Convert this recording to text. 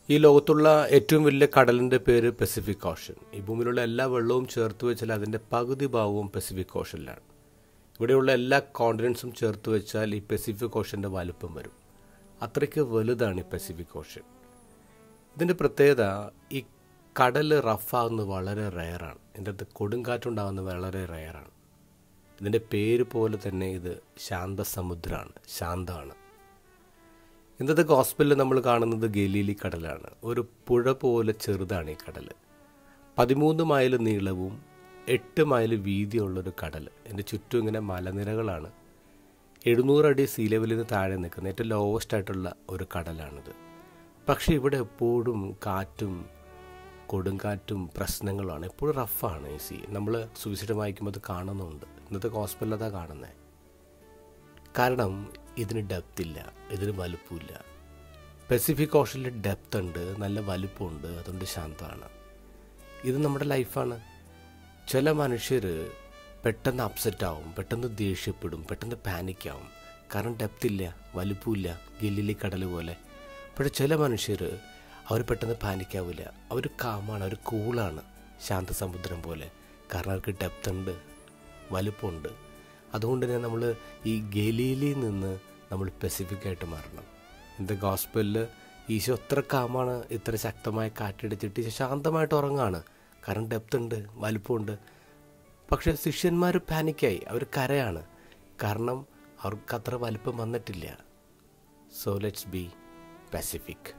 ഈ ലോകത്തുള്ള ഏറ്റവും വലിയ കടലിൻ്റെ പേര് പസഫിക് ഓഷൻ ഈ ഭൂമിയിലുള്ള എല്ലാ വെള്ളവും ചേർത്ത് വെച്ചാൽ അതിൻ്റെ പകുതി ഭാഗവും പസഫിക് ഓഷനിലാണ് ഇവിടെയുള്ള എല്ലാ കോണ്ടിനൻസും ചേർത്ത് വെച്ചാൽ ഈ പസഫിക് ഓഷൻ്റെ വലുപ്പം വരും അത്രയ്ക്ക് വലുതാണ് ഈ പസഫിക് ഓഷൻ ഇതിൻ്റെ പ്രത്യേകത ഈ കടൽ റഫാകുന്നത് വളരെ റയറാണ് ഇതിൻ്റെ അടുത്ത് കൊടുങ്കാറ്റുണ്ടാകുന്നത് വളരെ റയറാണ് ഇതിൻ്റെ പേര് പോലെ തന്നെ ഇത് ശാന്തസമുദ്രമാണ് ശാന്തമാണ് ഇന്നത്തെ ഗോസ്പലിൽ നമ്മൾ കാണുന്നത് ഗലീലി കടലാണ് ഒരു പുഴ പോലെ ചെറുതാണ് ഈ കടൽ പതിമൂന്ന് മൈൽ നീളവും എട്ട് മൈൽ വീതിയുള്ളൊരു കടൽ എൻ്റെ ചുറ്റും ഇങ്ങനെ മലനിരകളാണ് എഴുന്നൂറ് അടി സീ ലെവലിൽ നിന്ന് താഴെ നിൽക്കുന്ന ഏറ്റവും ലോവസ്റ്റ് ആയിട്ടുള്ള ഒരു കടലാണിത് പക്ഷേ ഇവിടെ എപ്പോഴും കാറ്റും കൊടുങ്കാറ്റും പ്രശ്നങ്ങളുമാണ് എപ്പോഴും റഫാണ് ഈ സീ നമ്മൾ സുവിശേഷം വായിക്കുമ്പോൾ അത് കാണുന്നുണ്ട് ഇന്നത്തെ ഹോസ്പിറ്റലിൽ അതാ കാണുന്നത് കാരണം ഇതിന് ഡെപ്ത് ഇല്ല ഇതിന് വലുപ്പമില്ല പസഫിക് ഓഷനിൽ ഡെപ്ത് ഉണ്ട് നല്ല വലുപ്പമുണ്ട് അതുകൊണ്ട് ശാന്തമാണ് ഇത് നമ്മുടെ ലൈഫാണ് ചില മനുഷ്യർ പെട്ടെന്ന് അപ്സെറ്റ് ആവും പെട്ടെന്ന് ദേഷ്യപ്പെടും പെട്ടെന്ന് പാനിക്കാവും കാരണം ഡെപ്ത് ഇല്ല വലുപ്പമില്ല ഗലിലി കടൽ പോലെ പക്ഷേ ചില മനുഷ്യർ അവർ പെട്ടെന്ന് പാനിക്കാവില്ല അവർ കാമാണ് അവർ കൂളാണ് ശാന്തസമുദ്രം പോലെ കാരണം അവർക്ക് ഡെപ്ത് ഉണ്ട് വലുപ്പമുണ്ട് അതുകൊണ്ട് തന്നെ നമ്മൾ ഈ ഗലീലിയിൽ നിന്ന് നമ്മൾ പെസിഫിക് ആയിട്ട് മാറണം ഇന്നത്തെ ഗോസ്പലിൽ ഈശോ എത്ര കാമാണ് ഇത്ര ശക്തമായ കാറ്റടിച്ചിട്ട് ഈശോ ശാന്തമായിട്ട് ഉറങ്ങാണ് കാരണം ഡെപ്ത് ഉണ്ട് വലുപ്പമുണ്ട് പക്ഷേ ശിഷ്യന്മാർ പാനിക്കായി അവർ കരയാണ് കാരണം അവർക്ക് അത്ര വലുപ്പം വന്നിട്ടില്ല സോ ലെറ്റ്സ് ബി പസഫിക്